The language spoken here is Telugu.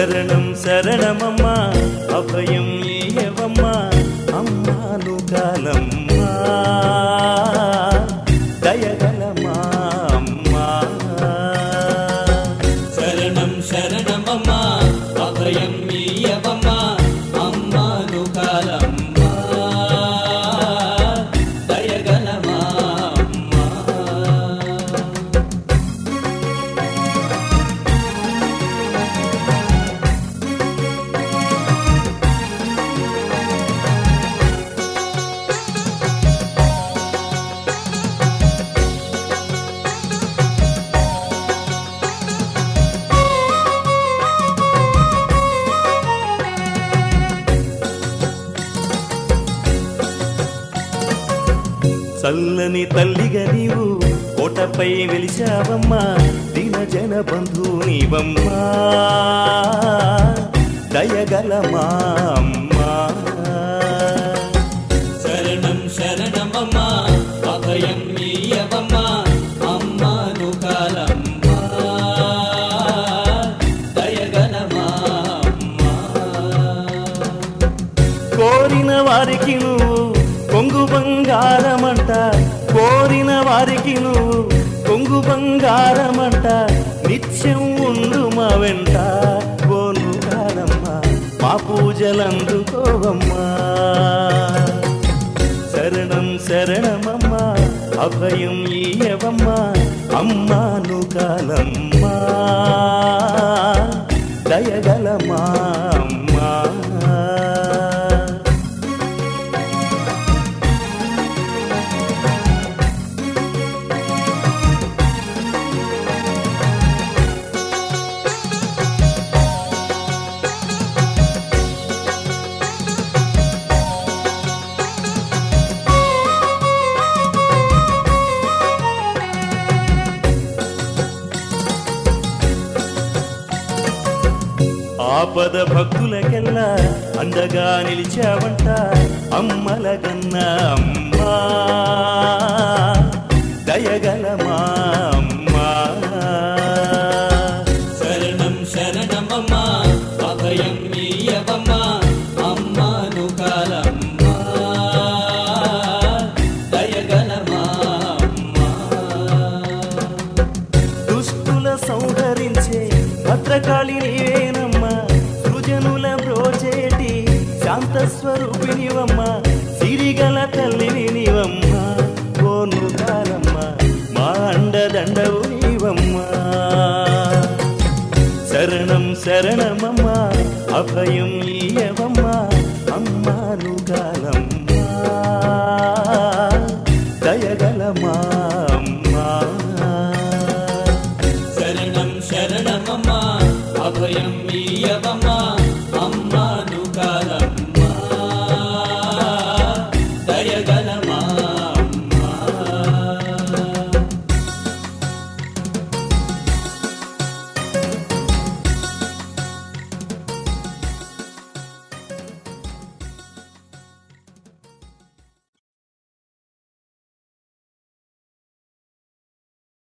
శరణం శరణమమ్మా అభయం ఏయవమ్మా అమ్మాను కాలమ్మా దయగలమా అమ్మా శరణం శరణమమ్మా అభయం మీయవమ్మా అమ్మాను కాలమ్మా దయగలమా అమ్మా చల్లని తల్లిగా నీవు కోటపై వెలిచావమ్మా దిన జన బంధు నీవమ్మా దయగలమా అమ్మా శరణం శరణమమ్మా అభయం మీయవమ్మా అమ్మాను కాలమ్మా దయగలమా అమ్మా కోరిన వారికి నువ్వు కొంగు బంగారమంట కోరిన వారికి నువ్వు కొంగు బంగారమంట నిత్యం ఉండు మా వెంట కోను కాలమ్మా మా పూజలందుకోవమ్మా శరణం శరణమమ్మా అభయం ఈయవమ్మా అమ్మాను కాలమ్మా దయగలమా అమ్మా ఆపద భక్తులకెల్లా అండగా నిలిచావంట అమ్మల గన్న అమ్మా దయగలమా అమ్మా శరణం శరణమమ్మా అభయం మీయవమ్మా అమ్మాను కాలమ్మా దయగలమా అమ్మా దుష్టుల సంహరించే భద్రకాళి నీవేనమ్మా సృజనుల బ్రోచేటి శాంత స్వరూపినివమ్మా సిరిగల తల్లిని నీవమ్మా కోను కాలమ్మా మా అండదండవు నీవమ్మా శరణం శరణమమ్మా అభయం ఈయవ